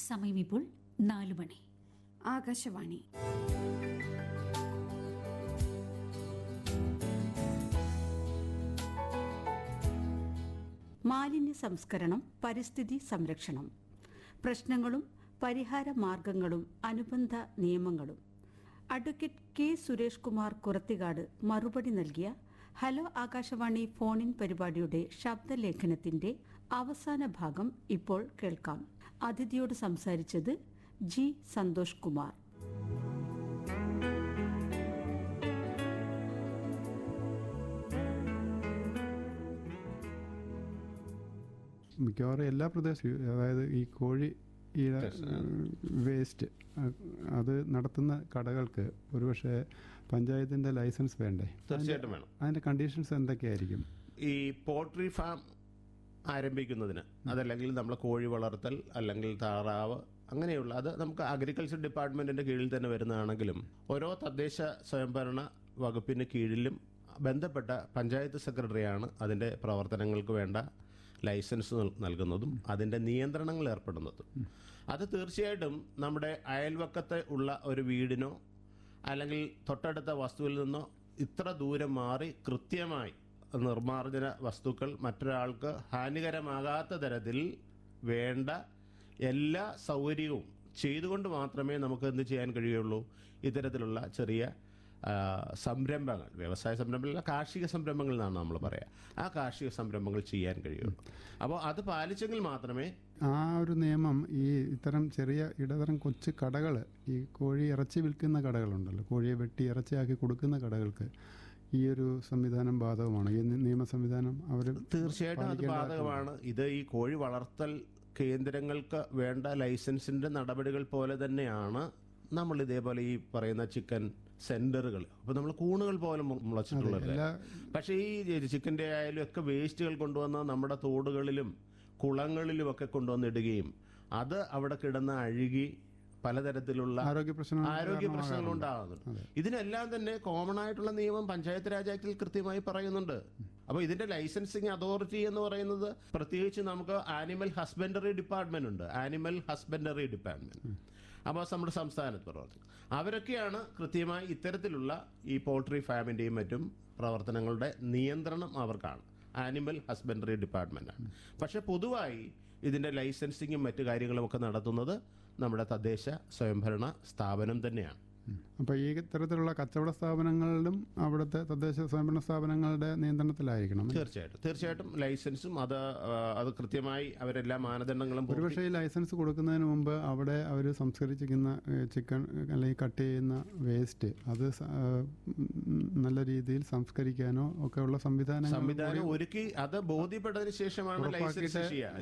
സമയം ഇപ്പോൾ നാലു മണി ആകാശവാണി മാലിന്യ സംസ്കരണം പരിസ്ഥിതി സംരക്ഷണം പ്രശ്നങ്ങളും പരിഹാര മാർഗങ്ങളും അനുബന്ധ നിയമങ്ങളും അഡ്വക്കേറ്റ് കെ സുരേഷ് കുമാർ കുറത്തികാട് മറുപടി നൽകിയ ഹലോ ആകാശവാണി ഫോണിൻ പരിപാടിയുടെ ശബ്ദലേഖനത്തിന്റെ അവസാന ഭാഗം ഇപ്പോൾ കേൾക്കാം അതിഥിയോട് സംസാരിച്ചത് ജി സന്തോഷ് കുമാർ മിക്കവാറും എല്ലാ പ്രദേശവും അതായത് ഈ കോഴി ഈ വേസ്റ്റ് അത് നടത്തുന്ന കടകൾക്ക് ഒരുപക്ഷെ പഞ്ചായത്തിന്റെ ലൈസൻസ് വേണ്ടേ തീർച്ചയായിട്ടും വേണം അതിന്റെ കണ്ടീഷൻസ് എന്തൊക്കെയായിരിക്കും ഈ പോൾട്രി ഫാം ആരംഭിക്കുന്നതിന് അതല്ലെങ്കിൽ നമ്മൾ കോഴി വളർത്തൽ അല്ലെങ്കിൽ താറാവ് അങ്ങനെയുള്ള അത് നമുക്ക് അഗ്രികൾച്ചർ ഡിപ്പാർട്ട്മെന്റിന്റെ കീഴിൽ തന്നെ വരുന്നതാണെങ്കിലും ഓരോ തദ്ദേശ സ്വയംഭരണ വകുപ്പിന് കീഴിലും ബന്ധപ്പെട്ട പഞ്ചായത്ത് സെക്രട്ടറിയാണ് അതിന്റെ പ്രവർത്തനങ്ങൾക്ക് വേണ്ട ലൈസൻസ് നൽ- നൽകുന്നതും അതിന്റെ നിയന്ത്രണങ്ങൾ ഏർപ്പെടുന്നതും അത് തീർച്ചയായിട്ടും നമ്മുടെ അയൽവക്കത്തെ ഉള്ള ഒരു വീടിനോ അല്ലെങ്കിൽ തൊട്ടടുത്ത വസ്തുവിൽ നിന്നോ ഇത്ര ദൂരം മാറി കൃത്യമായി നിർമ്മാർജ്ജന വസ്തുക്കൾ മറ്റൊരാൾക്ക് ഹാനികരമാകാത്ത തരത്തിൽ വേണ്ട എല്ലാ സൗകര്യവും ചെയ്തുകൊണ്ട് മാത്രമേ നമുക്ക് എന്ത് ചെയ്യാൻ കഴിയുള്ളൂ ഇത്തരത്തിലുള്ള ചെറിയ ആ, സംരംഭങ്ങൾ വ്യവസായ സംരംഭങ്ങൾ കാർഷിക സംരംഭങ്ങൾ എന്നാണ് നമ്മൾ പറയുക ആ കാർഷിക സംരംഭങ്ങൾ ചെയ്യാൻ കഴിയുള്ളൂ അപ്പോൾ അത് പാലിച്ചെങ്കിൽ മാത്രമേ ആ ഒരു നിയമം ഈ ഇത്തരം ചെറിയ ഇടതരം കൊച്ചു കടകൾ ഈ കോഴി ഇറച്ചി വിൽക്കുന്ന കടകളുണ്ടല്ലോ കോഴിയെ വെട്ടി ഇറച്ചിയാക്കി കൊടുക്കുന്ന കടകൾക്ക് ഈ ഒരു സംവിധാനം ബാധകമാണ് ഈ നി- നിയമ സംവിധാനം അവർ തീർച്ചയായിട്ടും അത് ബാധകമാണ് ഇത് ഈ കോഴി വളർത്തൽ കേന്ദ്രങ്ങൾക്ക് വേണ്ട ലൈസൻസിന്റെ നടപടികൾ പോലെ തന്നെയാണ് നമ്മൾ ഇതേപോലെ ഈ പറയുന്ന ചിക്കൻ സെന്ററുകൾ അപ്പൊ നമ്മൾ കൂണുകൾ പോലെ മു- മുളച്ചിട്ടുള്ളത് പക്ഷേ ഈ ചിക്കന്റെ ആയാലും ഒക്കെ വേസ്റ്റുകൾ കൊണ്ടുവന്ന് നമ്മുടെ തോടുകളിലും കുളങ്ങളിലും ഒക്കെ കൊണ്ടുവന്ന് ഇടുകയും അത് അവിടെ കിടന്ന് അഴുകി പലതരത്തിലുള്ള ആരോഗ്യ പ്രശ്നങ്ങൾ ആരോഗ്യ പ്രശ്നങ്ങൾ ഉണ്ടാകുന്നുണ്ട് ഇതിനെല്ലാം തന്നെ കോമൺ ആയിട്ടുള്ള നിയമം പഞ്ചായത്ത് രാജ് ആക്ടിൽ കൃത്യമായി പറയുന്നുണ്ട് അപ്പോൾ ഇതിന്റെ ലൈസൻസിങ് അതോറിറ്റി എന്ന് പറയുന്നത് പ്രത്യേകിച്ച് നമുക്ക് ആനിമൽ ഹസ്ബൻഡറി ഡിപ്പാർട്ട്മെന്റ് ഉണ്ട് ആനിമൽ ഹസ്ബൻഡറി ഡിപ്പാർട്ട്മെന്റ് അപ്പോൾ നമ്മുടെ സംസ്ഥാനത്ത് പ്രവർത്തിക്കും അവരൊക്കെയാണ് കൃത്യമായി ഇത്തരത്തിലുള്ള ഈ പോൾട്രി ഫാമിന്റെയും മറ്റും പ്രവർത്തനങ്ങളുടെ നിയന്ത്രണം അവർക്കാണ് ആനിമൽ ഹസ്ബൻഡറി ഡിപ്പാർട്ട്മെന്റാണ് പക്ഷെ പൊതുവായി ഇതിന്റെ ലൈസൻസിങ്ങും മറ്റു കാര്യങ്ങളും ഒക്കെ നടത്തുന്നത് നമ്മുടെ തദ്ദേശ സ്വയംഭരണ സ്ഥാപനം തന്നെയാണ് അപ്പോൾ ഈ തരത്തിലുള്ള കച്ചവട സ്ഥാപനങ്ങളിലും അവിടുത്തെ തദ്ദേശ സ്വയംഭരണ സ്ഥാപനങ്ങളുടെ നിയന്ത്രണത്തിലായിരിക്കണം തീർച്ചയായിട്ടും തീർച്ചയായിട്ടും ലൈസൻസും അത് ആ, അത് കൃത്യമായി അവരെല്ലാ മാനദണ്ഡങ്ങളും പൂർത്തി- ഒരുപക്ഷെ ഈ ലൈസൻസ് കൊടുക്കുന്നതിന് മുമ്പ് അവിടെ അവർ സംസ്കരിച്ചിരിക്കുന്ന ഏഹ്, ചിക്കൻ അല്ലെങ്കിൽ കട്ട് ചെയ്യുന്ന വേസ്റ്റ് അത് സ- ഏഹ്, ഉം, നല്ല രീതിയിൽ സംസ്കരിക്കാനോ ഒക്കെ ഉള്ള സംവിധാനങ്ങൾ സംവിധാനം ഒരുക്കി അത് ബോധ്യപ്പെട്ടതിന് ശേഷമാണ് ലൈസൻസ്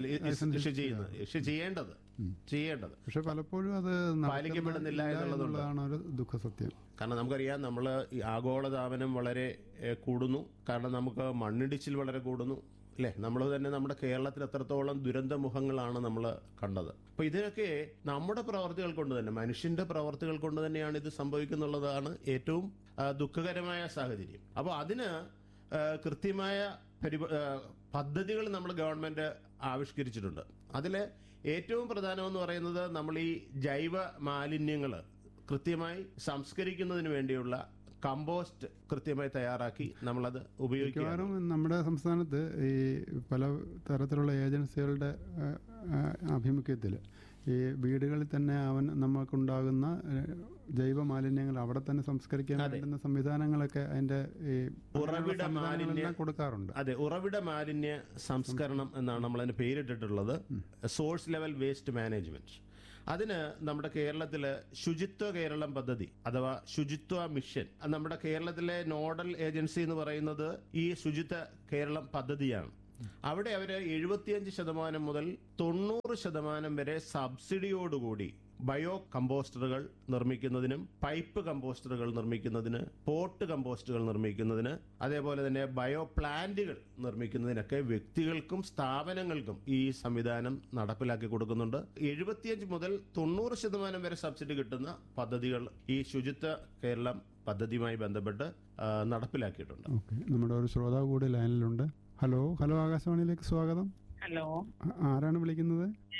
ഇഷ്യൂ ചെയ്യുന്നത് ഇഷ്യൂ ചെയ്യേണ്ടത് ചെയ്യേണ്ടത് പക്ഷെ പലപ്പോഴും അത് പാലിക്കപ്പെടുന്നില്ല നടക്കുന്നില്ല എന്നുള്ളതുണ്ട്. എന്നുള്ളതാണ് ഒരു ദുഃഖസത്യം കാരണം നമുക്കറിയാം നമ്മൾ ഈ ആഗോളതാപനം വളരെ ഏഹ്, കൂടുന്നു കാരണം നമുക്ക് മണ്ണിടിച്ചിൽ വളരെ കൂടുന്നു അല്ലേ നമ്മൾ തന്നെ നമ്മുടെ കേരളത്തിൽ എത്രത്തോളം ദുരന്ത മുഖങ്ങളാണ് നമ്മൾ കണ്ടത് അപ്പൊ ഇതിനൊക്കെ നമ്മുടെ പ്രവർത്തികൾ കൊണ്ട് തന്നെ മനുഷ്യന്റെ പ്രവർത്തികൾ കൊണ്ട് തന്നെയാണ് ഇത് സംഭവിക്കുന്നുള്ളതാണ് ഏറ്റവും ആ, ദുഃഖകരമായ സാഹചര്യം അപ്പോൾ അതിന് ആ, കൃത്യമായ പരിപ ആ, പദ്ധതികൾ നമ്മൾ ഗവൺമെന്റ് ആവിഷ്കരിച്ചിട്ടുണ്ട് അതിൽ ഏറ്റവും പ്രധാനമെന്ന് പറയുന്നത് നമ്മൾ ഈ ജൈവ മാലിന്യങ്ങൾ കൃത്യമായി സംസ്കരിക്കുന്നതിന് വേണ്ടിയുള്ള കമ്പോസ്റ്റ് കൃത്യമായി തയ്യാറാക്കി നമ്മളത് ഉപയോഗിക്കുക മിക്കവാറും നമ്മുടെ സംസ്ഥാനത്ത് ഈ പല തരത്തിലുള്ള ഏജൻസികളുടെ ഏഹ്, ഏഹ്, ആഭിമുഖ്യത്തിൽ ഈ വീടുകളിൽ തന്നെ അവൻ നമുക്കുണ്ടാകുന്ന ഏഹ്, ജൈവ മാലിന്യങ്ങൾ അവിടെ തന്നെ സംസ്കരിക്കാൻ വേണ്ടുന്ന സംവിധാനങ്ങളൊക്കെ അതിന്റെ ഈ ഉറവിട സംവിധാനങ്ങളെല്ലാം മാലിന്യ- കൊടുക്കാറുണ്ട് അതെ ഉറവിട മാലിന്യ സംസ്കരണം എന്നാണ് നമ്മൾ അതിന് പേരിട്ടിട്ടുള്ളത് സോഴ്സ് ലെവൽ വേസ്റ്റ് മാനേജ്മെന്റ് അതിന് നമ്മുടെ കേരളത്തില് ശുചിത്വ കേരളം പദ്ധതി അഥവാ ശുചിത്വ മിഷൻ അത് നമ്മുടെ കേരളത്തിലെ നോഡൽ ഏജൻസി എന്ന് പറയുന്നത് ഈ ശുചിത്വ കേരളം പദ്ധതിയാണ് അവിടെ അവര് എഴുപത്തിയഞ്ച് ശതമാനം മുതൽ തൊണ്ണൂറ് ശതമാനം വരെ സബ്സിഡിയോടുകൂടി ബയോ കമ്പോസ്റ്ററുകൾ നിർമ്മിക്കുന്നതിനും പൈപ്പ് കമ്പോസ്റ്ററുകൾ നിർമ്മിക്കുന്നതിന് പോട്ട് കമ്പോസ്റ്റുകൾ നിർമ്മിക്കുന്നതിന് അതേപോലെ തന്നെ ബയോ പ്ലാന്റുകൾ നിർമ്മിക്കുന്നതിനൊക്കെ വ്യക്തികൾക്കും സ്ഥാപനങ്ങൾക്കും ഈ സംവിധാനം നടപ്പിലാക്കി കൊടുക്കുന്നുണ്ട് എഴുപത്തിയഞ്ച് മുതൽ തൊണ്ണൂറ് ശതമാനം വരെ സബ്സിഡി കിട്ടുന്ന പദ്ധതികൾ ഈ ശുചിത്വ കേരളം പദ്ധതിയുമായി ബന്ധപ്പെട്ട് ആ, നടപ്പിലാക്കിയിട്ടുണ്ട് ഓക്കെ നമ്മുടെ ഒരു ശ്രോതാവ് കൂടി ലൈനിലുണ്ട് ഹലോ ഹലോ ആകാശവാണിയിലേക്ക് സ്വാഗതം ഹലോ ആ- ആരാണ് വിളിക്കുന്നത് ഞാന്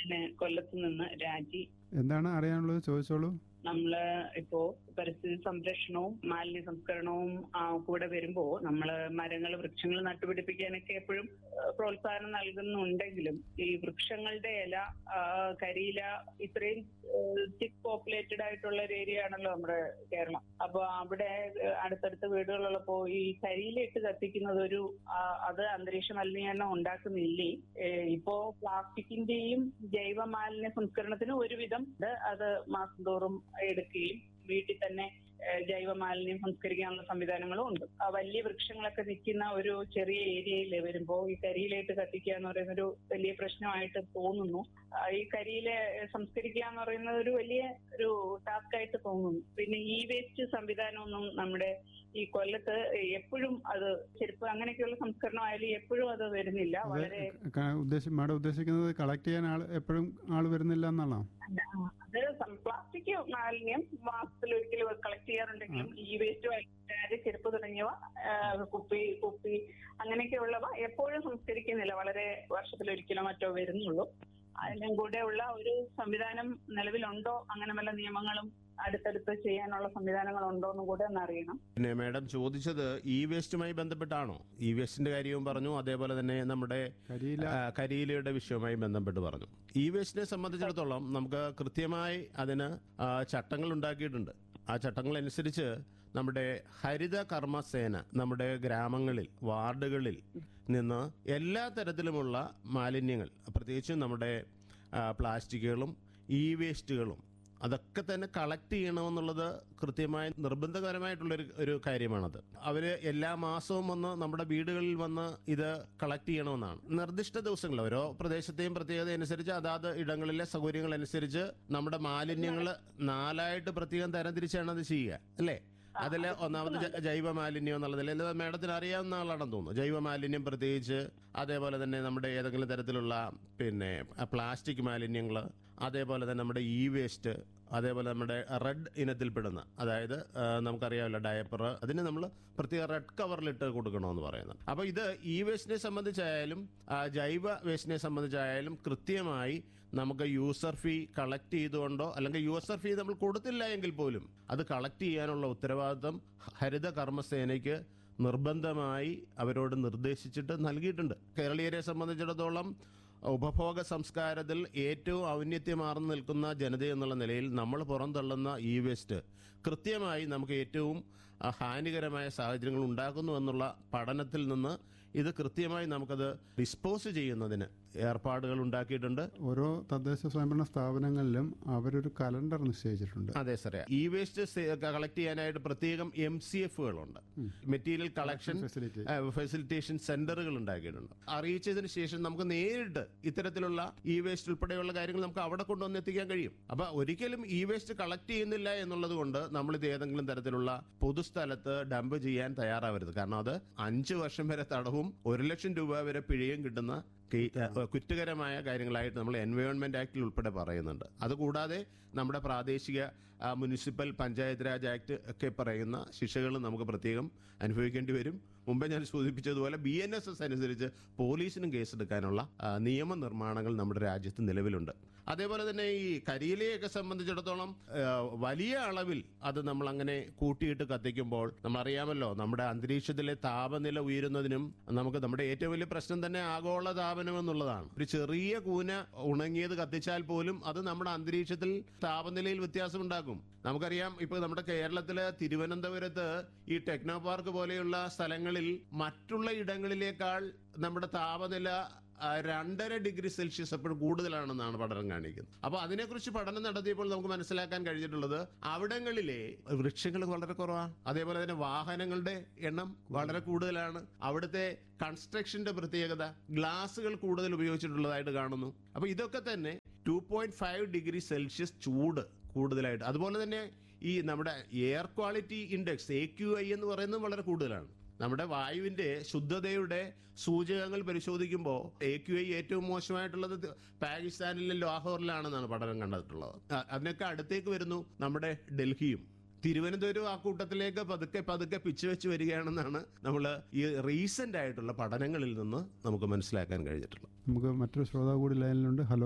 കൊല്ലത്ത് നിന്ന് രാജി എന്താണ് അറിയാനുള്ളത് ചോദിച്ചോളൂ നമ്മള് ഇപ്പോ പരിസ്ഥിതി സംരക്ഷണവും മാലിന്യ സംസ്കരണവും ആ, കൂടെ വരുമ്പോ നമ്മള് മരങ്ങൾ വൃക്ഷങ്ങൾ നട്ടുപിടിപ്പിക്കാനൊക്കെ എപ്പോഴും ആ, പ്രോത്സാഹനം നൽകുന്നുണ്ടെങ്കിലും ഈ വൃക്ഷങ്ങളുടെ ഇല ആ, കരിയില ഇത്രയും തിക് പോപ്പുലേറ്റഡ് ആയിട്ടുള്ള ഒരു ഏരിയ ആണല്ലോ നമ്മുടെ കേരളം അപ്പൊ അവിടെ ആ, അടുത്തടുത്ത വീടുകളുള്ളപ്പോ ഈ കരിയില ഇട്ട് കത്തിക്കുന്നത് ഒരു ആ, അത് അന്തരീക്ഷ മലിനീകരണം ഉണ്ടാക്കുന്നില്ലേ ഏ, ഇപ്പോ പ്ലാസ്റ്റിക്കിന്റെയും ജൈവ മാലിന്യ സംസ്കരണത്തിന് ഒരുവിധം ഇത് അത് മാസം തോറും എടുക്കുകയും വീട്ടിൽ തന്നെ ഏ, ജൈവ മാലിന്യം സംസ്കരിക്കാനുള്ള സംവിധാനങ്ങളും ഉണ്ട് ആ വലിയ വൃക്ഷങ്ങളൊക്കെ നിൽക്കുന്ന ഒരു ചെറിയ ഏരിയയിൽ വരുമ്പോൾ ഈ കരിയിലേട്ട് കത്തിക്കുക എന്ന് പറയുന്ന ഒരു വലിയ പ്രശ്നമായിട്ട് തോന്നുന്നു ആ, ഈ കരിയിലെ സംസ്കരിക്കുക എന്ന് പറയുന്നത് ഒരു വലിയ ഒരു ടാസ്ക് ആയിട്ട് തോന്നുന്നു പിന്നെ ഈ വേസ്റ്റ് സംവിധാനമൊന്നും നമ്മുടെ ഈ കൊല്ലത്ത് എപ്പോഴും അത് ചെരുപ്പ് അങ്ങനെയൊക്കെയുള്ള സംസ്കരണം ആയാലും എപ്പോഴും അത് വരുന്നില്ല അത് വളരെ ക- ഉദ്ദേശി മാഡം ഉദ്ദേശിക്കുന്നത് കളക്ട് ചെയ്യാൻ ആൾ എപ്പോഴും ആൾ വരുന്നില്ല എന്നാണോ അത് പ്ലാസ്റ്റിക് മാലിന്യം മാസത്തിൽ ഒരിക്കലും കളക്ട് ചെയ്യാറുണ്ടെങ്കിലും ഈ വേസ്റ്റ് ബാഗ് ചെരുപ്പ് തുടങ്ങിയവ ആ, കുപ്പി കുപ്പി അങ്ങനെയൊക്കെയുള്ളവ എപ്പോഴും സംസ്കരിക്കുന്നില്ല വളരെ വർഷത്തിലൊരിക്കലോ മറ്റോ വരുന്നുള്ളൂ അതിനും കൂടെ ഉള്ള ഒരു സംവിധാനം നിലവിലുണ്ടോ അങ്ങനെ വല്ല നിയമങ്ങളും അടുത്തടുത്ത് ചെയ്യാനുള്ള സംവിധാനങ്ങൾ ഉണ്ടോ എന്നും കൂടെ ഒന്ന് അറിയണം പിന്നെ മാഡം ചോദിച്ചത് ഇ വേസ്റ്റുമായി ബന്ധപ്പെട്ടാണോ ഇ വേസ്റ്റിന്റെ കാര്യവും പറഞ്ഞു അതേപോലെ തന്നെ നമ്മുടെ കരിയില ആ, കരിയിലയുടെ വിഷയവുമായി ബന്ധപ്പെട്ട് പറഞ്ഞു ഇ വേസ്റ്റിനെ സംബന്ധിച്ചിടത്തോളം നമുക്ക് കൃത്യമായി അതിന് ആ, ചട്ടങ്ങൾ ഉണ്ടാക്കിയിട്ടുണ്ട് ആ ചട്ടങ്ങൾ അനുസരിച്ച് നമ്മുടെ ഹരിത കർമ്മസേന നമ്മുടെ ഗ്രാമങ്ങളിൽ വാർഡുകളിൽ നിന്ന് എല്ലാ തരത്തിലുമുള്ള മാലിന്യങ്ങൾ പ്രത്യേകിച്ചും നമ്മുടെ ആ, പ്ലാസ്റ്റിക്കുകളും ഇ വേസ്റ്റുകളും അതൊക്കെ തന്നെ കളക്ട് ചെയ്യണമെന്നുള്ളത് കൃത്യമായി നിർബന്ധകരമായിട്ടുള്ളൊരു ഒരു കാര്യമാണത് അവർ എല്ലാ മാസവും വന്ന് നമ്മുടെ വീടുകളിൽ വന്ന് ഇത് കളക്ട് ചെയ്യണമെന്നാണ് നിർദ്ദിഷ്ട ദിവസങ്ങൾ ഓരോ പ്രദേശത്തെയും പ്രത്യേകത അനുസരിച്ച് അതാത് ഇടങ്ങളിലെ സൗകര്യങ്ങൾ അനുസരിച്ച് നമ്മുടെ മാലിന്യങ്ങൾ നാലായിട്ട് പ്രത്യേകം തരംതിരിച്ചാണ് അത് ചെയ്യുക അല്ലേ അതിൽ ഒന്നാമത് ജ- ജൈവ മാലിന്യം എന്നുള്ളതിൽ ഇത് മേഡത്തിന് അറിയാവുന്ന ആളാണെന്ന് തോന്നുന്നു ജൈവ മാലിന്യം പ്രത്യേകിച്ച് അതേപോലെ തന്നെ നമ്മുടെ ഏതെങ്കിലും തരത്തിലുള്ള പിന്നെ പ്ലാസ്റ്റിക് മാലിന്യങ്ങൾ അതേപോലെ തന്നെ നമ്മുടെ ഇ വേസ്റ്റ് അതേപോലെ നമ്മുടെ റെഡ് ഇനത്തിൽപ്പെടുന്ന അതായത് ആ, നമുക്കറിയാമല്ലോ ഡയപ്പർ അതിന് നമ്മൾ പ്രത്യേക റെഡ് കവറിലിട്ട് കൊടുക്കണമെന്ന് പറയുന്നത് അപ്പോൾ ഇത് ഇ വേസ്റ്റിനെ സംബന്ധിച്ചായാലും ആ, ജൈവ വേസ്റ്റിനെ സംബന്ധിച്ചായാലും കൃത്യമായി നമുക്ക് യൂസർ ഫീ കളക്ട് ചെയ്തുകൊണ്ടോ അല്ലെങ്കിൽ യൂസർ ഫീ നമ്മൾ കൊടുത്തില്ല എങ്കിൽ പോലും അത് കളക്ട് ചെയ്യാനുള്ള ഉത്തരവാദിത്തം ഹരിത കർമ്മസേനയ്ക്ക് നിർബന്ധമായി അവരോട് നിർദ്ദേശിച്ചിട്ട് നൽകിയിട്ടുണ്ട് കേരളീയരെ സംബന്ധിച്ചിടത്തോളം ഉപഭോഗ സംസ്കാരത്തിൽ ഏറ്റവും ഔന്നത്യമാർന്നു നിൽക്കുന്ന ജനത എന്നുള്ള നിലയിൽ നമ്മൾ പുറന്തള്ളുന്ന ഈ വേസ്റ്റ് കൃത്യമായി നമുക്ക് ഏറ്റവും ആ, ഹാനികരമായ സാഹചര്യങ്ങൾ ഉണ്ടാക്കുന്നു എന്നുള്ള പഠനത്തിൽ നിന്ന് ഇത് കൃത്യമായി നമുക്കത് ഡിസ്പോസ് ചെയ്യുന്നതിന് ഏർപ്പാടുകൾ ഉണ്ടാക്കിയിട്ടുണ്ട് ഓരോ തദ്ദേശ സ്വയംഭരണ സ്ഥാപനങ്ങളിലും അവരൊരു കലണ്ടർ നിശ്ചയിച്ചിട്ടുണ്ട് അതെ സാറേ ഈ വേസ്റ്റ് കളക്ട് ചെയ്യാനായിട്ട് പ്രത്യേകം എം സി എഫുകളുണ്ട് മെറ്റീരിയൽ കളക്ഷൻ ഫെസിലിറ്റി ഫെസിലിറ്റേഷൻ സെന്ററുകൾ ഉണ്ടാക്കിയിട്ടുണ്ട് അറിയിച്ചതിന് ശേഷം നമുക്ക് നേരിട്ട് ഇത്തരത്തിലുള്ള ഇ വേസ്റ്റ് ഉൾപ്പെടെയുള്ള കാര്യങ്ങൾ നമുക്ക് അവിടെ കൊണ്ടുവന്ന് എത്തിക്കാൻ കഴിയും അപ്പൊ ഒരിക്കലും ഇ വേസ്റ്റ് കളക്ട് ചെയ്യുന്നില്ല എന്നുള്ളത് കൊണ്ട് നമ്മൾ ഇത് ഏതെങ്കിലും തരത്തിലുള്ള പൊതുസ്ഥലത്ത് ഡംപ് ചെയ്യാൻ തയ്യാറാവരുത് കാരണം അത് അഞ്ചു വർഷം വരെ തടവും ഒരു ലക്ഷം രൂപ വരെ പിഴയും കിട്ടുന്ന കി- ഏഹ് കുറ്റകരമായ കാര്യങ്ങളായിട്ട് നമ്മൾ എൻവയോൺമെന്റ് ആക്ടിൽ ഉൾപ്പെടെ പറയുന്നുണ്ട് അതുകൂടാതെ നമ്മുടെ പ്രാദേശിക ആ, മുനിസിപ്പൽ പഞ്ചായത്ത് രാജ് ആക്ട് ഒക്കെ പറയുന്ന ശിക്ഷകൾ നമുക്ക് പ്രത്യേകം അനുഭവിക്കേണ്ടി വരും മുമ്പേ ഞാൻ സൂചിപ്പിച്ചതുപോലെ ബി എൻ എസ് എസ് അനുസരിച്ച് പോലീസിനും കേസെടുക്കാനുള്ള ആ, നിയമനിർമ്മാണങ്ങൾ നമ്മുടെ രാജ്യത്ത് നിലവിലുണ്ട് അതേപോലെ തന്നെ ഈ കരിയിലയൊക്കെ സംബന്ധിച്ചിടത്തോളം ആ, വലിയ അളവിൽ അത് നമ്മൾ അങ്ങനെ കൂട്ടിയിട്ട് കത്തിക്കുമ്പോൾ നമ്മളറിയാമല്ലോ നമ്മുടെ അന്തരീക്ഷത്തിലെ താപനില ഉയരുന്നതിനും നമുക്ക് നമ്മുടെ ഏറ്റവും വലിയ പ്രശ്നം തന്നെ ആഗോള താപനം എന്നുള്ളതാണ് ഒരു ചെറിയ കൂന ഉണങ്ങിയത് കത്തിച്ചാൽ പോലും അത് നമ്മുടെ അന്തരീക്ഷത്തിൽ താപനിലയിൽ വ്യത്യാസം ഉണ്ടാക്കും നമുക്കറിയാം ഇപ്പൊ നമ്മുടെ കേരളത്തില് തിരുവനന്തപുരത്ത് ഈ ടെക്നോ പാർക്ക് പോലെയുള്ള സ്ഥലങ്ങളിൽ മറ്റുള്ള ഇടങ്ങളിലേക്കാൾ നമ്മുടെ താപനില ആ, രണ്ടര ഡിഗ്രി സെൽഷ്യസ് എപ്പോഴും കൂടുതലാണെന്നാണ് പഠനം കാണിക്കുന്നത് അപ്പോൾ അതിനെക്കുറിച്ച് പഠനം നടത്തിയപ്പോൾ നമുക്ക് മനസ്സിലാക്കാൻ കഴിഞ്ഞിട്ടുള്ളത് അവിടങ്ങളിലെ വൃക്ഷങ്ങൾ വളരെ കുറവാണ് അതേപോലെ തന്നെ വാഹനങ്ങളുടെ എണ്ണം വളരെ കൂടുതലാണ് അവിടുത്തെ കൺസ്ട്രക്ഷന്റെ പ്രത്യേകത ഗ്ലാസുകൾ കൂടുതൽ ഉപയോഗിച്ചിട്ടുള്ളതായിട്ട് കാണുന്നു അപ്പോൾ ഇതൊക്കെ തന്നെ two point five degree Celsius ചൂട് കൂടുതലായിട്ട് അതുപോലെ തന്നെ ഈ നമ്മുടെ air quality index A Q I എന്ന് പറയുന്നത് വളരെ കൂടുതലാണ് നമ്മുടെ വായുവിന്റെ ശുദ്ധതയുടെ സൂചകങ്ങൾ പരിശോധിക്കുമ്പോൾ എ ക്യു ഐ ഏറ്റവും മോശമായിട്ടുള്ളത് ത- പാകിസ്ഥാനിലെ ലാഹോറിലാണെന്നാണ് പഠനം കണ്ടിട്ടുള്ളത് അ- അതിനൊക്കെ അടുത്തേക്ക് വരുന്നു നമ്മുടെ ഡൽഹിയും തിരുവനന്തപുരം ആ കൂട്ടത്തിലേക്ക് പതുക്കെ പതുക്കെ പിച്ചു വെച്ച് വരികയാണെന്നാണ് നമ്മൾ ഈ റീസെന്റ് ആയിട്ടുള്ള പഠനങ്ങളിൽ നിന്ന് നമുക്ക് മനസ്സിലാക്കാൻ കഴിഞ്ഞിട്ടുള്ളത് നമുക്ക് മറ്റൊരു ശ്രോതാവ് കൂടി ലൈനിലുണ്ട് ഹലോ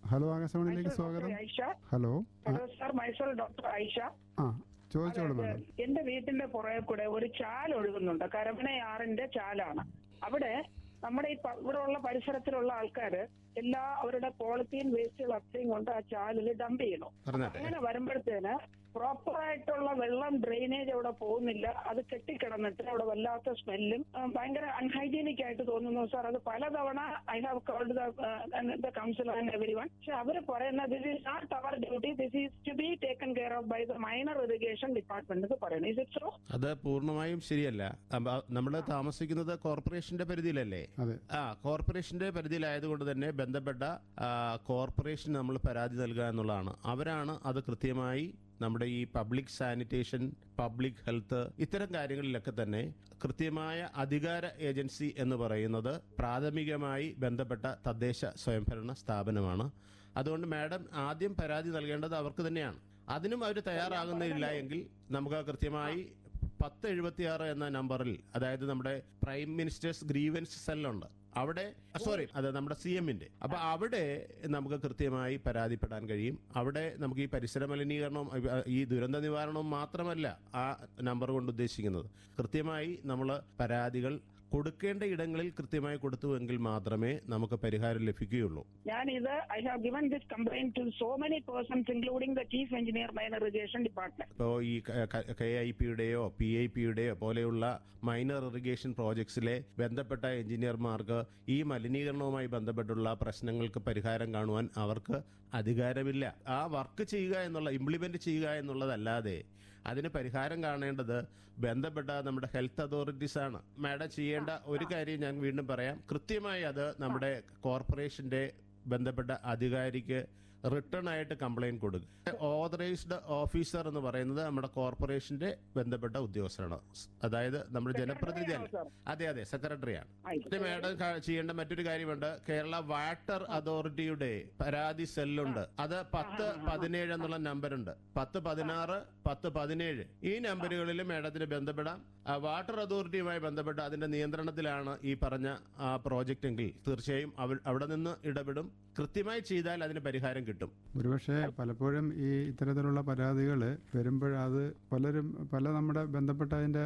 ഹലോ ആകാശവാണിയിലേക്ക് സ്വാഗതം ഐഷ ഹലോ ആ, hello sir Mysore doctor Aisha ആ ചോദിച്ചോളൂ മാഡം എന്റെ വീട്ടിന്റെ പുറകെ കൂടെ ഒരു ചാൽ ഒഴുകുന്നുണ്ട് കരമനയാറിന്റെ ചാലാണ് അവിടെ നമ്മുടെ ഈ പ- ഇവിടെ ഉള്ള പരിസരത്തിലുള്ള ആൾക്കാര് എല്ലാ അവരുടെ പോളിത്തീൻ വേസ്റ്റുകൾ അത്രയും കൊണ്ട് ആ ചാലിൽ ഡംപ് ചെയ്യണു പറഞ്ഞാട്ടെ അങ്ങനെ വരുമ്പോഴത്തേന് പ്രോപ്പർ ആയിട്ടുള്ള വെള്ളം ഡ്രെയിനേജ് അവിടെ പോകുന്നില്ല അത് കെട്ടിക്കിടന്നിട്ട് അവിടെ വല്ലാത്ത സ്മെല്ലും ഭയങ്കര അൺഹൈജീനിക് ആയിട്ട് തോന്നുന്നു സാർ അത് പലതവണ I have called the council and every one പക്ഷെ അവർ പറയുന്നത് this is not our duty this is to be taken care of by the minor irrigation department എന്ന് പറയുന്നത് ഇസ് ഇറ്റ് സോ അത് പൂർണ്ണമായും ശരിയല്ല നമ്മൾ താമസിക്കുന്നത് കോർപ്പറേഷന്റെ പരിധിയിലല്ലേ അതെ ആ കോർപ്പറേഷന്റെ പരിധിയിലായതുകൊണ്ട് തന്നെ ബന്ധപ്പെട്ട ആ, കോർപ്പറേഷൻ നമ്മൾ പരാതി നൽകുക എന്നുള്ളതാണ് അവരാണ് അത് കൃത്യമായി നമ്മുടെ ഈ പബ്ലിക് സാനിറ്റേഷൻ പബ്ലിക് ഹെൽത്ത് ഇത്തരം കാര്യങ്ങളിലൊക്കെ തന്നെ കൃത്യമായ അധികാര ഏജൻസി എന്ന് പറയുന്നത് പ്രാഥമികമായി ബന്ധപ്പെട്ട തദ്ദേശ സ്വയംഭരണ സ്ഥാപനമാണ് അതുകൊണ്ട് മാഡം ആദ്യം പരാതി നൽകേണ്ടത് അവർക്ക് തന്നെയാണ് അതിനും അവർ തയ്യാറാകുന്നില്ല എങ്കിൽ നമുക്ക് കൃത്യമായി പത്ത് എഴുപത്തിയാറ് എന്ന നമ്പറിൽ അതായത് നമ്മുടെ പ്രൈം മിനിസ്റ്റേഴ്സ് ഗ്രീവൻസ് സെല്ലുണ്ട് അവിടെ സോറി അത് നമ്മുടെ സി എമ്മിന്റെ അപ്പൊ അവിടെ നമുക്ക് കൃത്യമായി പരാതിപ്പെടാൻ കഴിയും അവിടെ നമുക്ക് ഈ പരിസര മലിനീകരണവും അഹ് ഈ ദുരന്ത നിവാരണവും മാത്രമല്ല ആ നമ്പർ കൊണ്ട് ഉദ്ദേശിക്കുന്നത് കൃത്യമായി നമ്മൾ പരാതികൾ കൊടുക്കേണ്ട ഇടങ്ങളിൽ കൃത്യമായി കൊടുത്തുവെങ്കിൽ മാത്രമേ നമുക്ക് പരിഹാരം ലഭിക്കുകയുള്ളൂ ഞാൻ ഇത് I have given this complaint to so many persons including the chief engineer minor irrigation department ഇപ്പോൾ ഈ കെ ഐ പിയുടെയോ പി ഐ പിയുടെയോ പോലെയുള്ള മൈനർ ഇറിഗേഷൻ പ്രോജക്ട്സിലെ ബന്ധപ്പെട്ട എഞ്ചിനീയർമാർക്ക് ഈ മലിനീകരണവുമായി ബന്ധപ്പെട്ടുള്ള പ്രശ്നങ്ങൾക്ക് പരിഹാരം കാണുവാൻ അവർക്ക് അധികാരമില്ല ആ വർക്ക് ചെയ്യുക എന്നുള്ള ഇംപ്ലിമെന്റ് ചെയ്യുക എന്നുള്ളതല്ലാതെ അതിന് പരിഹാരം കാണേണ്ടത് ബന്ധപ്പെട്ട നമ്മുടെ ഹെൽത്ത് അതോറിറ്റീസ് ആണ് മാഡം ചെയ്യേണ്ട ഒരു കാര്യം ഞാൻ വീണ്ടും പറയാം കൃത്യമായി അത് നമ്മുടെ കോർപ്പറേഷന്റെ ബന്ധപ്പെട്ട അധികാരിക്ക് റിട്ടേൺ ആയിട്ട് കംപ്ലൈന്റ് കൊടുക്കുക ഓതറൈസ്ഡ് ഓഫീസർ എന്ന് പറയുന്നത് നമ്മുടെ കോർപ്പറേഷന്റെ ബന്ധപ്പെട്ട ഉദ്യോഗസ്ഥരാണ് അതായത് നമ്മുടെ ജനപ്രതിനിധി അല്ല സാർ അതെ അതെ സെക്രട്ടറിയാണ് ആയിക്കോട്ടെ. പിന്നെ മാഡം ക- ചെയ്യേണ്ട മറ്റൊരു കാര്യമുണ്ട് കേരള വാട്ടർ അതോറിറ്റിയുടെ പരാതി സെല്ലുണ്ട് അത് പത്ത് പതിനേഴ് എന്നുള്ള നമ്പർ ഉണ്ട് പത്ത് പതിനാറ് പത്ത് പതിനേഴ് ഈ നമ്പറുകളിൽ മാഡത്തിന് ബന്ധപ്പെടാം ആ വാട്ടർ അതോറിറ്റിയുമായി ബന്ധപ്പെട്ട് അതിന്റെ നിയന്ത്രണത്തിലാണ് ഈ പറഞ്ഞ ആ പ്രോജക്റ്റ് എങ്കിൽ തീർച്ചയായും അവ- അവിടെ നിന്ന് ഇടപെടും കൃത്യമായി ചെയ്താൽ അതിന് പരിഹാരം കിട്ടും ഒരുപക്ഷെ പലപ്പോഴും ഈ ഇത്തരത്തിലുള്ള പരാതികൾ വരുമ്പോഴത് പലരും പല നമ്മുടെ ബന്ധപ്പെട്ട അതിൻ്റെ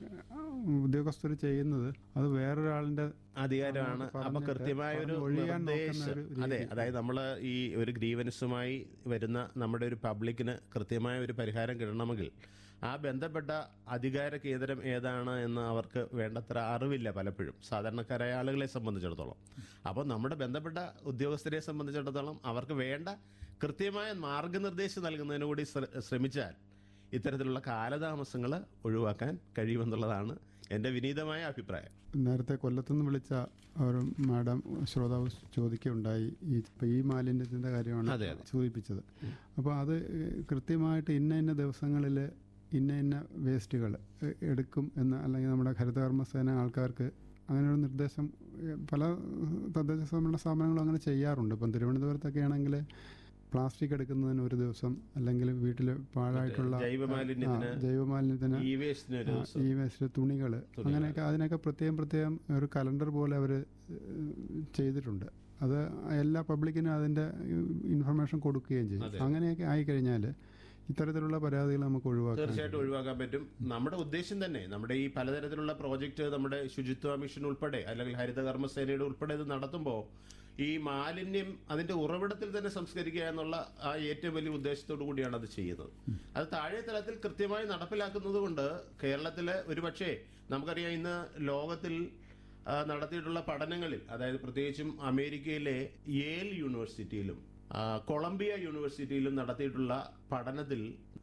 ഉദ്യോഗസ്ഥർ ചെയ്യുന്നത് അത് വേറൊരാളിൻ്റെ അധികാരമാണ് നമുക്ക് അപ്പൊ പറഞ്ഞിട്ട് കൃത്യമായ ഒരു പറഞ്ഞ് ഒഴിയാൻ നോക്കുന്ന നിർദ്ദേശം ഒരു രീതി. അതെ അതായത് നമ്മൾ ഈ ഒരു ഗ്രീവൻസുമായി വരുന്ന നമ്മുടെ ഒരു പബ്ലിക്കിന് കൃത്യമായ ഒരു പരിഹാരം കിട്ടണമെങ്കിൽ ആ ബന്ധപ്പെട്ട അധികാര കേന്ദ്രം ഏതാണ് എന്ന് അവർക്ക് വേണ്ടത്ര അറിവില്ല പലപ്പോഴും സാധാരണക്കാരായ ആളുകളെ സംബന്ധിച്ചിടത്തോളം അപ്പോൾ നമ്മുടെ ബന്ധപ്പെട്ട ഉദ്യോഗസ്ഥരെ സംബന്ധിച്ചിടത്തോളം അവർക്ക് വേണ്ട കൃത്യമായ മാർഗനിർദ്ദേശം നൽകുന്നതിന് കൂടി ശ്ര- ശ്രമിച്ചാൽ ഇത്തരത്തിലുള്ള കാലതാമസങ്ങൾ ഒഴിവാക്കാൻ കഴിയുമെന്നുള്ളതാണ് എൻ്റെ വിനീതമായ അഭിപ്രായം നേരത്തെ കൊല്ലത്തുനിന്ന് വിളിച്ച ഒരു മാഡം ശ്രോതാവ് ചോദിക്കുകയുണ്ടായി ഈ ഇപ്പൊ ഈ മാലിന്യത്തിൻ്റെ കാര്യമാണ് അതെ, അതെ. സൂചിപ്പിച്ചത് അപ്പോൾ അത് ഏഹ്, കൃത്യമായിട്ട് ഇന്ന ഇന്ന ദിവസങ്ങളിൽ ഇന്ന ഇന്ന വേസ്റ്റുകൾ എടുക്കും എന്ന് അല്ലെങ്കിൽ നമ്മുടെ ഹരിതകർമ്മസേന ആൾക്കാർക്ക് അങ്ങനെ ഒരു നിർദ്ദേശം ഏഹ്, പല തദ്ദേശ സ്വയംഭരണ സ്ഥാപനങ്ങളും അങ്ങനെ ചെയ്യാറുണ്ട് ഇപ്പം തിരുവനന്തപുരത്തൊക്കെ ആണെങ്കിൽ പ്ലാസ്റ്റിക് എടുക്കുന്നതിന് ഒരു ദിവസം അല്ലെങ്കിൽ വീട്ടിൽ പാഴായിട്ടുള്ള ജൈവമാലിന്യത്തിന് ആ, ജൈവമാലിന്യത്തിന് ഈ വേസ്റ്റിന് ഒരു ആ, ദിവസം ഈ വേസ്റ്റ് തുണികൾ അങ്ങനെയൊക്കെ അതിനൊക്കെ പ്രത്യേകം പ്രത്യേകം ഒരു കലണ്ടർ പോലെ അവർ ചെയ്തിട്ടുണ്ട് അത് എല്ലാ പബ്ലിക്കിനും അതിൻ്റെ ഇൻഫർമേഷൻ കൊടുക്കുകയും ചെയ്യും അതെ. അങ്ങനെയൊക്കെ ആയിക്കഴിഞ്ഞാൽ ഇത്തരത്തിലുള്ള പരാതികൾ നമുക്ക് ഒഴിവാക്കാം തീർച്ചയായിട്ടും ഒഴിവാക്കാൻ പറ്റും നമ്മുടെ ഉദ്ദേശം തന്നെ നമ്മുടെ ഈ പലതരത്തിലുള്ള പ്രോജക്റ്റ് നമ്മുടെ ശുചിത്വ മിഷൻ ഉൾപ്പെടെ അല്ലെങ്കിൽ ഹരിത കർമ്മസേനയുടെ ഉൾപ്പെടെ ഇത് നടത്തുമ്പോൾ ഈ മാലിന്യം അതിന്റെ ഉറവിടത്തിൽ തന്നെ സംസ്കരിക്കുക എന്നുള്ള ആ ഏറ്റവും വലിയ ഉദ്ദേശത്തോടു കൂടിയാണ് അത് ചെയ്യുന്നത് അത് താഴെ തലത്തിൽ കൃത്യമായി നടപ്പിലാക്കുന്നത് കൊണ്ട് കേരളത്തിലെ ഒരുപക്ഷെ നമുക്കറിയാം ഇന്ന് ലോകത്തിൽ ആ, നടത്തിയിട്ടുള്ള പഠനങ്ങളിൽ അതായത് പ്രത്യേകിച്ചും അമേരിക്കയിലെ യേൽ യൂണിവേഴ്സിറ്റിയിലും ആ, കൊളംബിയ യൂണിവേഴ്സിറ്റിയിലും നടത്തിയിട്ടുള്ള പഠനത്തിൽ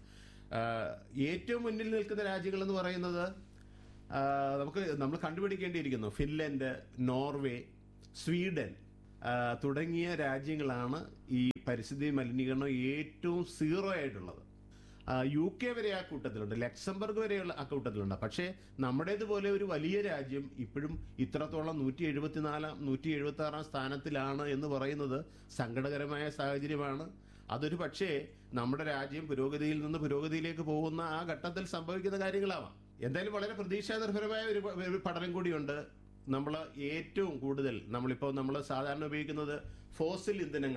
ആ, ഏറ്റവും മുന്നിൽ നിൽക്കുന്ന രാജ്യങ്ങൾ എന്ന് പറയുന്നത് ആ, നമുക്ക് നമ്മൾ കണ്ടുപിടിക്കേണ്ടിയിരിക്കുന്നു ഫിൻലൻഡ് നോർവേ സ്വീഡൻ ആ, തുടങ്ങിയ രാജ്യങ്ങളാണ് ഈ പരിസ്ഥിതി മലിനീകരണം ഏറ്റവും സീറോ ആയിട്ടുള്ളത് ആ, യു കെ വരെ ആ കൂട്ടത്തിലുണ്ട് ലക്സംബർഗ് വരെയുള്ള ആ കൂട്ടത്തിലുണ്ട് പക്ഷേ നമ്മുടേതുപോലെ ഒരു വലിയ രാജ്യം ഇപ്പോഴും ഇത്രത്തോളം നൂറ്റി എഴുപത്തിനാലാം നൂറ്റി എഴുപത്തി ആറാം സ്ഥാനത്തിലാണ് എന്ന് പറയുന്നത് സങ്കടകരമായ സാഹചര്യമാണ് അതൊരു പക്ഷേ നമ്മുടെ രാജ്യം പുരോഗതിയിൽ നിന്ന് പുരോഗതിയിലേക്ക് പോകുന്ന ആ ഘട്ടത്തിൽ സംഭവിക്കുന്ന കാര്യങ്ങളാവാം എന്തായാലും വളരെ പ്രതീക്ഷാ നിർഭരമായ ഒരു പ- ഒരു പഠനം കൂടിയുണ്ട് നമ്മൾ ഏറ്റവും കൂടുതൽ നമ്മളിപ്പോൾ നമ്മൾ സാധാരണ ഉപയോഗിക്കുന്നത് ഫോസിൽ ഇന്ധനങ്ങളാണ്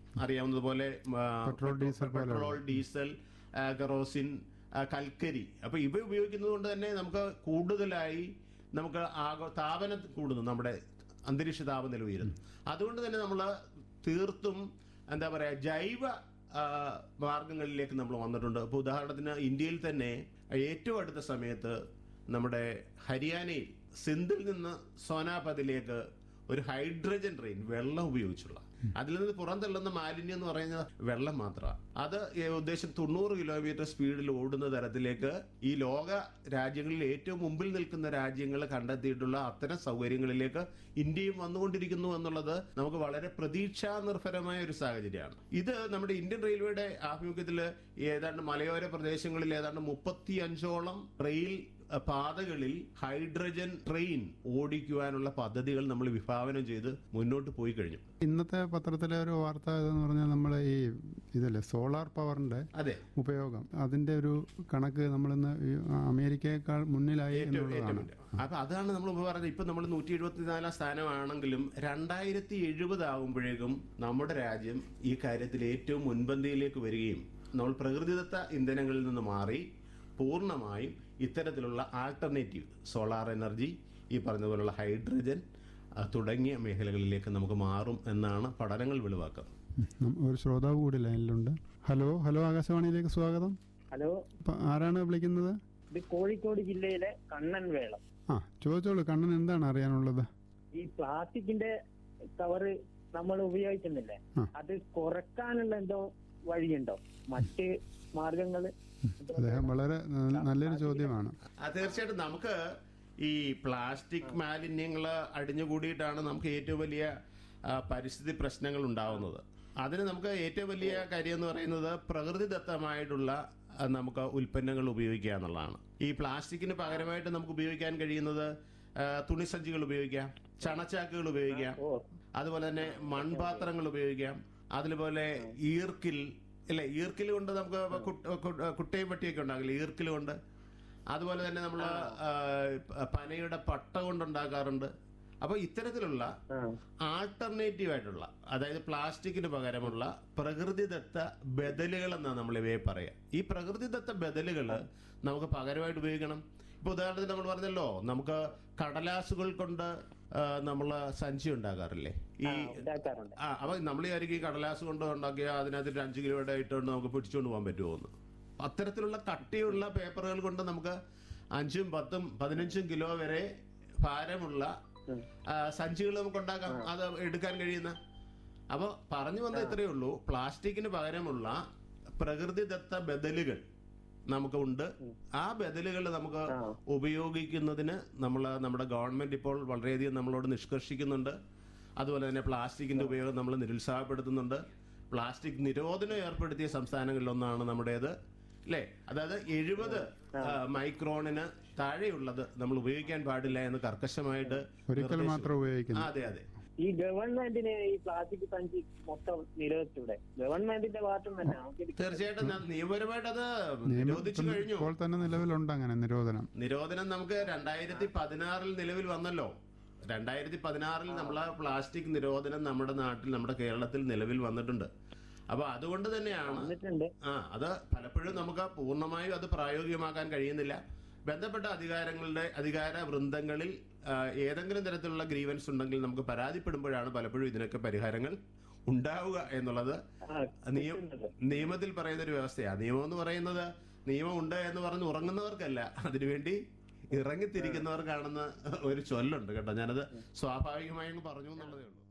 അറിയാവുന്നതുപോലെ ആ, പെട്രോൾ, ഡീസൽ പോലെയുള്ള. പെട്രോൾ ഡീസൽ ആ, കെറോസിൻ ആ, കൽക്കരി അപ്പൊ ഇവ ഉപയോഗിക്കുന്നത് കൊണ്ട് തന്നെ നമുക്ക് കൂടുതലായി നമുക്ക് ആഗോ താപനം കൂടുന്നു നമ്മുടെ അന്തരീക്ഷ താപനില ഉയരുന്നു അതുകൊണ്ട് തന്നെ നമ്മൾ തീർത്തും എന്താ പറയാ ജൈവ ആ, മാർഗങ്ങളിലേക്ക് നമ്മൾ വന്നിട്ടുണ്ട് ഇപ്പോൾ ഉദാഹരണത്തിന് ഇന്ത്യയിൽ തന്നെ ഏറ്റവും അടുത്ത സമയത്ത് നമ്മുടെ ഹരിയാനയിൽ സിന്ധിൽ നിന്ന് സോനാപതിലേക്ക് ഒരു ഹൈഡ്രജൻ ട്രെയിൻ വെള്ളം ഉപയോഗിച്ചുള്ള അതിൽ നിന്ന് പുറന്തള്ളുന്ന മാലിന്യം എന്ന് പറയുന്നത് വെള്ളം മാത്രമാണ് അത് ഉദ്ദേശം തൊണ്ണൂറ് കിലോമീറ്റർ സ്പീഡിൽ ഓടുന്ന തരത്തിലേക്ക് ഈ ലോക രാജ്യങ്ങളിൽ ഏറ്റവും മുമ്പിൽ നിൽക്കുന്ന രാജ്യങ്ങൾ കണ്ടെത്തിയിട്ടുള്ള അത്തരം സൗകര്യങ്ങളിലേക്ക് ഇന്ത്യയും വന്നുകൊണ്ടിരിക്കുന്നു എന്നുള്ളത് നമുക്ക് വളരെ പ്രതീക്ഷാ നിർഭരമായ ഒരു സാഹചര്യമാണ് ഇത് നമ്മുടെ ഇന്ത്യൻ റെയിൽവേയുടെ ആഭിമുഖ്യത്തിൽ ഏതാണ്ട് മലയോര പ്രദേശങ്ങളിൽ ഏതാണ്ട് മുപ്പത്തി അഞ്ചോളം റെയിൽ അഹ് പാതകളിൽ ഹൈഡ്രജൻ ട്രെയിൻ ഓടിക്കുവാനുള്ള പദ്ധതികൾ നമ്മൾ വിഭാവനം ചെയ്ത് മുന്നോട്ട് പോയി കഴിഞ്ഞു ഇന്നത്തെ പത്രത്തിലെ ഒരു വാർത്ത എന്ന് പറഞ്ഞാൽ നമ്മൾ ഈ ഇതല്ലേ സോളാർ പവറിന്റെ അതെ ഉപയോഗം അതിന്റെ ഒരു കണക്ക് നമ്മളിന്ന് ഈ അമേരിക്കയെക്കാൾ മുന്നിലായി ഏറ്റവും ഏറ്റവും എന്നുള്ളതാണ് മുന്നിൽ. അപ്പൊ അതാണ് നമ്മൾ പറഞ്ഞത് ഇപ്പൊ നമ്മൾ നൂറ്റി എഴുപത്തിനാലാം സ്ഥാനമാണെങ്കിലും രണ്ടായിരത്തി എഴുപത് ആകുമ്പോഴേക്കും നമ്മുടെ രാജ്യം ഈ കാര്യത്തിൽ ഏറ്റവും മുൻപന്തിയിലേക്ക് വരികയും നമ്മൾ പ്രകൃതിദത്ത ഇന്ധനങ്ങളിൽ നിന്ന് മാറി പൂർണ്ണമായും ഇത്തരത്തിലുള്ള ആൾട്ടർനേറ്റീവ് സോളാർ എനർജി ഈ പറഞ്ഞ പോലുള്ള ഹൈഡ്രജൻ ആ, തുടങ്ങിയ മേഖലകളിലേക്ക് നമുക്ക് മാറും എന്നാണ് പഠനങ്ങൾ വെളിവാക്കുന്നത് ഉം, ഒരു ശ്രോതാവ് കൂടി ലൈനിലുണ്ട് ഹലോ ഹലോ ആകാശവാണിയിലേക്ക് സ്വാഗതം ഹലോ ഇപ്പൊ ആരാണ് വിളിക്കുന്നത് ഇത് കോഴിക്കോട് ജില്ലയിലെ കണ്ണൻ വേളം ആ ചോദിച്ചോളൂ കണ്ണൻ എന്താണ് അറിയാനുള്ളത് ഈ പ്ലാസ്റ്റിക്കിന്റെ കവറ് നമ്മൾ ഉപയോഗിക്കുന്നില്ലേ ആ. അത് കുറക്കാനുള്ള എന്തോ വഴിയുണ്ടോ മറ്റ് മാർഗങ്ങള് അദ്ദേഹം വളരെ ന- നല്ലൊരു ചോദ്യമാണ് ആ, തീർച്ചയായിട്ടും നമുക്ക് ഈ പ്ലാസ്റ്റിക് മാലിന്യങ്ങൾ അടിഞ്ഞുകൂടിയിട്ടാണ് നമുക്ക് ഏറ്റവും വലിയ ആ, പരിസ്ഥിതി പ്രശ്നങ്ങൾ ഉണ്ടാവുന്നത് അതിന് നമുക്ക് ഏറ്റവും വലിയ കാര്യം എന്ന് പറയുന്നത് പ്രകൃതിദത്തമായിട്ടുള്ള ആ, നമുക്ക് ഉൽപ്പന്നങ്ങൾ ഉപയോഗിക്കുക എന്നുള്ളതാണ് ഈ പ്ലാസ്റ്റിക്കിന് പകരമായിട്ട് നമുക്ക് ഉപയോഗിക്കാൻ കഴിയുന്നത് ആ, തുണിസഞ്ചികൾ ഉപയോഗിക്കാം ചണച്ചാക്കുകൾ ഉപയോഗിക്കാം ഓ അതുപോലെ തന്നെ മൺപാത്രങ്ങൾ ഉപയോഗിക്കാം അതുപോലെ ഈർക്കിൽ അല്ലെ ഈർക്കിൽ കൊണ്ട് നമുക്ക് കുട്ട- കുട്ട- കുട്ടയും പട്ടിയൊക്കെ ഉണ്ടാകില്ല ഈർക്കിൽ കൊണ്ട് അതുപോലെ തന്നെ നമ്മൾ പനയുടെ പട്ട കൊണ്ടുണ്ടാക്കാറുണ്ട് അപ്പോൾ ഇത്തരത്തിലുള്ള ആ ആൾട്ടർനേറ്റീവ് ആയിട്ടുള്ള അതായത് പ്ലാസ്റ്റിക്കിന് പകരമുള്ള പ്രകൃതിദത്ത ബദലുകൾ എന്നാണ് നമ്മൾ ഇവയെ പറയാ ഈ പ്രകൃതിദത്ത ബദലുകൾ നമുക്ക് പകരമായിട്ട് ഉപയോഗിക്കണം ഇപ്പൊ ഉദാഹരണത്തിന് നമ്മൾ പറഞ്ഞല്ലോ നമുക്ക് കടലാസുകൾ കൊണ്ട് നമ്മൾ സഞ്ചി ഉണ്ടാക്കാറില്ലേ ഈ ആ, ഉണ്ടാക്കാറുണ്ട് ആ അപ്പൊ നമ്മൾ വിചാരിക്കും ഈ കടലാസ് കൊണ്ട് ഉണ്ടാക്കിയ അതിനകത്ത് ഒരു അഞ്ച് കിലോയുടെ ഇട്ടുകൊണ്ട് നമുക്ക് പിടിച്ചുകൊണ്ട് പോകാൻ പറ്റുമോ എന്ന് അത്തരത്തിലുള്ള കട്ടിയുള്ള പേപ്പറുകൾ കൊണ്ട് നമുക്ക് അഞ്ചും പത്തും പതിനഞ്ചും കിലോ വരെ ഭാരമുള്ള ഉം. ആ, സഞ്ചികൾ നമുക്ക് ഉണ്ടാക്കാം അത് എടുക്കാൻ കഴിയുന്ന അപ്പോൾ പറഞ്ഞു വന്ന ഇത്രയേ ഉള്ളൂ പ്ലാസ്റ്റിക്കിന് പകരമുള്ള പ്രകൃതിദത്ത ബദലുകൾ നമുക്ക് ഉണ്ട് ആ ബദലുകൾ നമുക്ക് ആ. ഉപയോഗിക്കുന്നതിന് നമ്മൾ നമ്മുടെ ഗവൺമെന്റ് ഇപ്പോൾ വളരെയധികം നമ്മളോട് നിഷ്കർഷിക്കുന്നുണ്ട് അതുപോലെ തന്നെ പ്ലാസ്റ്റിക്കിന്റെ ഉപയോഗം നമ്മൾ നിരുത്സാഹപ്പെടുത്തുന്നുണ്ട് പ്ലാസ്റ്റിക് നിരോധനം ഏർപ്പെടുത്തിയ സംസ്ഥാനങ്ങളിലൊന്നാണ് നമ്മുടേത് അല്ലേ അതായത് എഴുപത് മൈക്രോണിന് താഴെയുള്ളത് നമ്മൾ ഉപയോഗിക്കാൻ പാടില്ല എന്ന് കർക്കശമായിട്ട് ഒരിക്കൽ നിർദ്ദേശിച്ചു. മാത്രം ആ, ഉപയോഗിക്കുന്നു അതെ അതെ ഈ ഗവൺമെന്റിന് ഈ പ്ലാസ്റ്റിക് സഞ്ചി മൊത്തം നിരോധിച്ചൂടെ ഗവൺമെന്റിന്റെ ഭാഗത്തും തന്നെ നമുക്കിത് തീർച്ചയായിട്ടും ന- നിയമപരമായിട്ട് അത് നിയമം നിരോധിച്ചു കഴിഞ്ഞു ഇപ്പോൾ തന്നെ നിലവിലുണ്ട് അങ്ങനെ നിരോധനം നിരോധനം നമുക്ക് രണ്ടായിരത്തി പതിനാറിൽ നിലവിൽ വന്നല്ലോ രണ്ടായിരത്തി പതിനാറിൽ നമ്മളെ പ്ലാസ്റ്റിക് നിരോധനം നമ്മുടെ നാട്ടിൽ നമ്മുടെ കേരളത്തിൽ നിലവിൽ വന്നിട്ടുണ്ട് അപ്പൊ അതുകൊണ്ട് തന്നെയാണ് വന്നിട്ടുണ്ട് ആ അത് പലപ്പോഴും നമുക്ക് പൂർണ്ണമായും അത് പ്രായോഗികമാക്കാൻ കഴിയുന്നില്ല ബന്ധപ്പെട്ട അധികാരങ്ങളുടെ അധികാര വൃന്ദങ്ങളിൽ ആ, ഏതെങ്കിലും തരത്തിലുള്ള ഗ്രീവൻസ് ഉണ്ടെങ്കിൽ നമുക്ക് പരാതിപ്പെടുമ്പോഴാണ് പലപ്പോഴും ഇതിനൊക്കെ പരിഹാരങ്ങൾ ഉണ്ടാവുക എന്നുള്ളത് ആ, നിയ- കിട്ടുന്നത്. നിയമത്തിൽ പറയുന്ന ഒരു വ്യവസ്ഥയാണ് നിയമം എന്ന് പറയുന്നത് നിയമം ഉണ്ട് എന്ന് പറഞ്ഞ് ഉറങ്ങുന്നവർക്കല്ല അതിനുവേണ്ടി ഇറങ്ങിത്തിരിക്കുന്നവർക്കാണെന്ന് ഒരു ചൊല്ലുണ്ട് കേട്ടോ ഞാനത് സ്വാഭാവികമായും പറഞ്ഞു എന്നുള്ളതേ ഉള്ളൂ